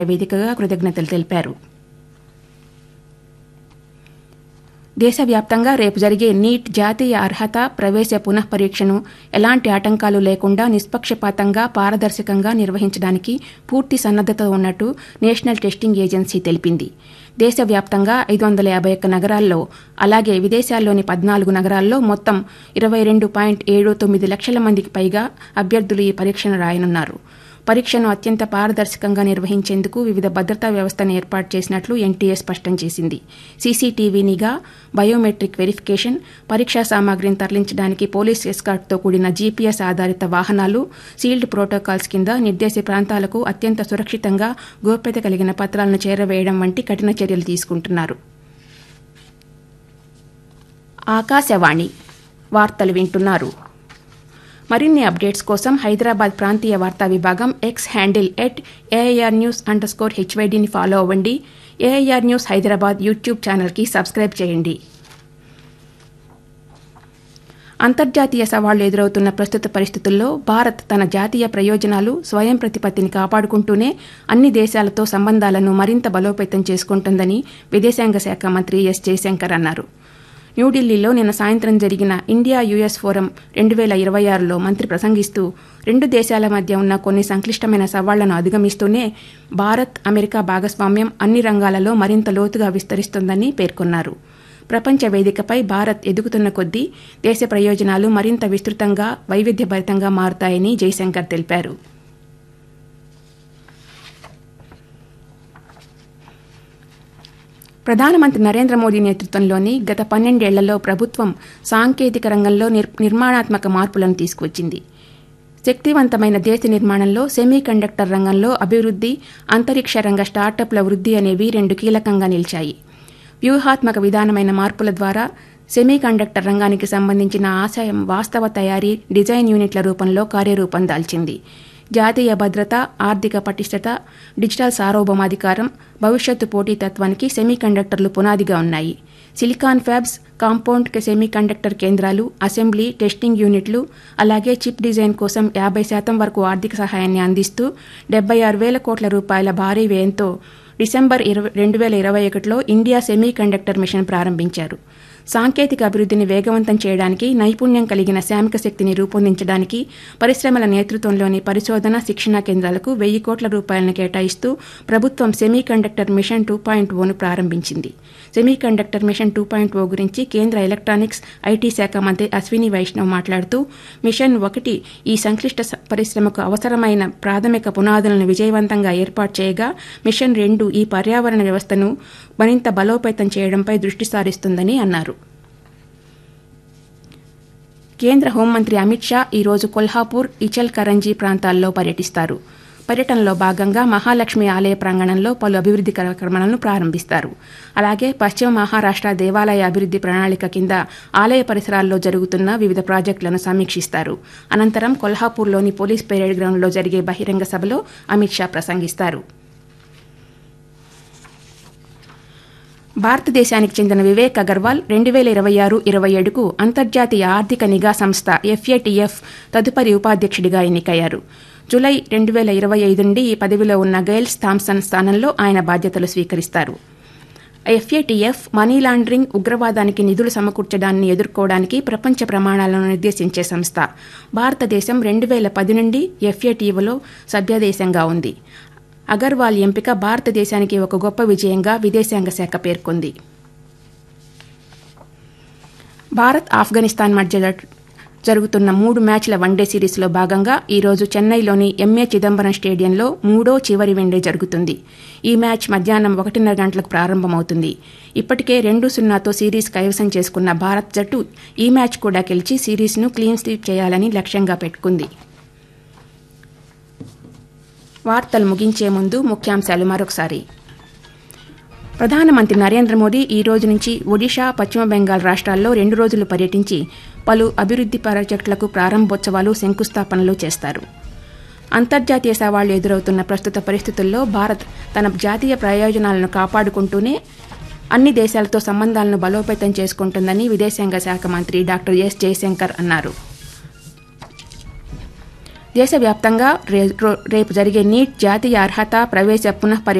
వేదికగా కృతజ్ఞతలు తెలిపారు దేశవ్యాప్తంగా రేపు జరిగే నీట్ జాతీయ అర్హత ప్రవేశ పునఃపరీక్షను ఎలాంటి ఆటంకాలు లేకుండా నిష్పక్షపాతంగా పారదర్శకంగా నిర్వహించడానికి పూర్తి సన్నద్దత ఉన్నట్టు నేషనల్ టెస్టింగ్ ఏజెన్సీ తెలిపింది దేశవ్యాప్తంగా ఐదు వందల యాభై ఒక్క నగరాల్లో అలాగే విదేశాల్లోని పద్నాలుగు నగరాల్లో మొత్తం ఇరవై రెండు పాయింట్ ఏడు తొమ్మిది లక్షల మందికి పైగా అభ్యర్థులు ఈ పరీక్షను రాయనున్నారు పరీక్షను అత్యంత పారదర్శకంగా నిర్వహించేందుకు వివిధ భద్రతా వ్యవస్థను ఏర్పాటు చేసినట్లు ఎన్టీఏ స్పష్టం చేసింది సీసీటీవీ నిఘా బయోమెట్రిక్ వెరిఫికేషన్ పరీక్షా సామాగ్రిని తరలించడానికి పోలీస్ ఎస్కార్ట్తో కూడిన జీపీఎస్ ఆధారిత వాహనాలు సీల్డ్ ప్రోటోకాల్స్ కింద నిర్దేశ ప్రాంతాలకు అత్యంత సురక్షితంగా గోప్యత కలిగిన పత్రాలను చేరవేయడం వంటి కఠిన చర్యలు తీసుకుంటున్నారు ఆకాశవాణి వార్తలు వింటున్నారు మరిన్ని అప్డేట్స్ కోసం హైదరాబాద్ ప్రాంతీయ వార్తా విభాగం X handle at A I R news underscore హెచ్వైడీని ఫాలో అవ్వండి ఏఐఆర్ న్యూస్ హైదరాబాద్ యూట్యూబ్ ఛానల్కి సబ్స్క్రైబ్ చేయండి అంతర్జాతీయ సవాళ్లు ఎదురవుతున్న ప్రస్తుత పరిస్థితుల్లో భారత్ తన జాతీయ ప్రయోజనాలు స్వయం ప్రతిపత్తిని కాపాడుకుంటూనే అన్ని దేశాలతో సంబంధాలను మరింత బలోపేతం చేసుకుంటుందని విదేశాంగ శాఖ మంత్రి ఎస్ జయశంకర్ అన్నారు న్యూఢిల్లీలో నిన్న సాయంత్రం జరిగిన ఇండియా యుఎస్ ఫోరం రెండు వేల ఇరవై ఆరులో మంత్రి ప్రసంగిస్తూ రెండు దేశాల మధ్య ఉన్న కొన్ని సంక్లిష్టమైన సవాళ్లను అధిగమిస్తూనే భారత్ అమెరికా భాగస్వామ్యం అన్ని రంగాలలో మరింత లోతుగా విస్తరిస్తోందని పేర్కొన్నారు ప్రపంచ వేదికపై భారత్ ఎదుగుతున్న కొద్దీ దేశ ప్రయోజనాలు మరింత విస్తృతంగా వైవిధ్యభరితంగా మారుతాయని జైశంకర్ తెలిపారు ప్రధానమంత్రి నరేంద్ర మోదీ నేతృత్వంలోని గత పన్నెండేళ్లలో ప్రభుత్వం సాంకేతిక రంగంలో నిర్మాణాత్మక మార్పులను తీసుకువచ్చింది శక్తివంతమైన దేశ నిర్మాణంలో సెమీ కండక్టర్ రంగంలో అభివృద్ది అంతరిక్ష రంగ స్టార్టప్ల వృద్ధి అనేవి రెండు కీలకంగా నిలిచాయి వ్యూహాత్మక విధానమైన మార్పుల ద్వారా సెమీ కండక్టర్ రంగానికి సంబంధించిన ఆశయం వాస్తవ తయారీ డిజైన్ యూనిట్ల రూపంలో కార్యరూపం దాల్చింది జాతీయ భద్రత ఆర్థిక పటిష్టత డిజిటల్ సార్వభౌమాధికారం భవిష్యత్తు పోటీతత్వానికి సెమీ కండక్టర్లు పునాదిగా ఉన్నాయి silicon fabs compound semiconductor కేంద్రాలు అసెంబ్లీ టెస్టింగ్ యూనిట్లు అలాగే చిప్ డిజైన్ కోసం యాభై శాతం వరకు ఆర్థిక సహాయాన్ని అందిస్తూ డెబ్బై ఆరు వేల కోట్ల రూపాయల భారీ వ్యయంతో డిసెంబర్ ఇరవై రెండు వేల ఇరవై ఒకటిలో ఇండియా సెమీ కండక్టర్ మిషన్ ప్రారంభించారు సాంకేతిక అభివృద్ధిని వేగవంతం చేయడానికి నైపుణ్యం కలిగిన శ్రామిక శక్తిని రూపొందించడానికి పరిశ్రమల నేతృత్వంలోని పరిశోధన శిక్షణా కేంద్రాలకు వెయ్యి కోట్ల రూపాయలను కేటాయిస్తూ ప్రభుత్వం semiconductor mission two point ఓను ప్రారంభించింది semiconductor mission two point O గురించి కేంద్ర ఎలక్ట్రానిక్స్ ఐటీ శాఖ మంత్రి అశ్విని వైష్ణవ్ మాట్లాడుతూ మిషన్ ఒకటి ఈ సంక్లిష్ట పరిశ్రమకు అవసరమైన ప్రాథమిక పునాదులను విజయవంతంగా ఏర్పాటు చేయగా మిషన్ రెండు ఈ పర్యావరణ వ్యవస్థను మరింత బలోపేతం చేయడంపై దృష్టి సారిస్తుందని అన్నారు కేంద్ర హోంమంత్రి అమిత్ షా ఈరోజు కొల్హాపూర్ ఇచల్ కరంజీ ప్రాంతాల్లో పర్యటిస్తారు పర్యటనలో భాగంగా మహాలక్ష్మి ఆలయ ప్రాంగణంలో పలు అభివృద్ది కార్యక్రమాలను ప్రారంభిస్తారు అలాగే పశ్చిమ మహారాష్ట్ర దేవాలయ అభివృద్ది ప్రణాళిక కింద ఆలయ పరిసరాల్లో జరుగుతున్న వివిధ ప్రాజెక్టులను సమీక్షిస్తారు అనంతరం కొల్హాపూర్లోని పోలీస్ పెరేడ్ గ్రౌండ్లో జరిగే బహిరంగ సభలో అమిత్ షా ప్రసంగిస్తారు భారతదేశానికి చెందిన వివేక్ అగర్వాల్ రెండు వేల ఇరవై ఆరు ఇరవై ఏడుకు అంతర్జాతీయ ఆర్థిక నిఘా సంస్థ ఎఫ్ఏటిఎఫ్ తదుపరి ఉపాధ్యక్షుడిగా ఎన్నికయ్యారు జులై రెండు వేల ఇరవై ఐదు నుండి ఈ పదవిలో ఉన్న గైల్స్ థామ్సన్ స్థానంలో ఆయన బాధ్యతలు స్వీకరిస్తారు ఎఫ్ఏటిఎఫ్ మనీ లాండరింగ్ ఉగ్రవాదానికి నిధులు సమకూర్చడాన్ని ఎదుర్కోవడానికి ప్రపంచ ప్రమాణాలను నిర్దేశించే సంస్థ భారతదేశం రెండు వేల పది నుండి ఎఫ్ఏటిఎఫ్లో సభ్యదేశంగా ఉంది అగర్వాల్ ఎంపిక భారతదేశానికి ఒక గొప్ప విజయంగా విదేశాంగ శాఖ పేర్కొంది భారత్ ఆఫ్ఘనిస్తాన్ మధ్య జరుగుతున్న మూడు మ్యాచ్ల వన్డే సిరీస్లో భాగంగా ఈరోజు చెన్నైలోని ఎంఏ చిదంబరం స్టేడియంలో మూడో చివరి వన్డే జరుగుతుంది ఈ మ్యాచ్ మధ్యాహ్నం ఒకటిన్నర గంటలకు ప్రారంభమవుతుంది ఇప్పటికే రెండు సున్నాతో సిరీస్ కైవసం చేసుకున్న భారత్ జట్టు ఈ మ్యాచ్ కూడా గెలిచి సిరీస్ను క్లీన్ స్వీప్ చేయాలని లక్ష్యంగా పెట్టుకుంది వార్తలు ముగించే ముందు ముఖ్యాంశాలు మరొకసారి ప్రధానమంత్రి నరేంద్ర మోదీ ఈ రోజు నుంచి ఒడిషా పశ్చిమ బెంగాల్ రాష్ట్రాల్లో రెండు రోజులు పర్యటించి పలు అభివృద్ది ప్రాజెక్టులకు ప్రారంభోత్సవాలు శంకుస్థాపనలు చేస్తారు అంతర్జాతీయ సవాళ్లు ఎదురవుతున్న ప్రస్తుత పరిస్థితుల్లో భారత్ తన జాతీయ ప్రయోజనాలను కాపాడుకుంటూనే అన్ని దేశాలతో సంబంధాలను బలోపేతం చేసుకుంటుందని విదేశాంగ శాఖ మంత్రి డాక్టర్ ఎస్ జయశంకర్ అన్నారు దేశవ్యాప్తంగా రే- రో- రేపు జరిగే నీట్ జాతీయ అర్హత ప్రవేశ పునః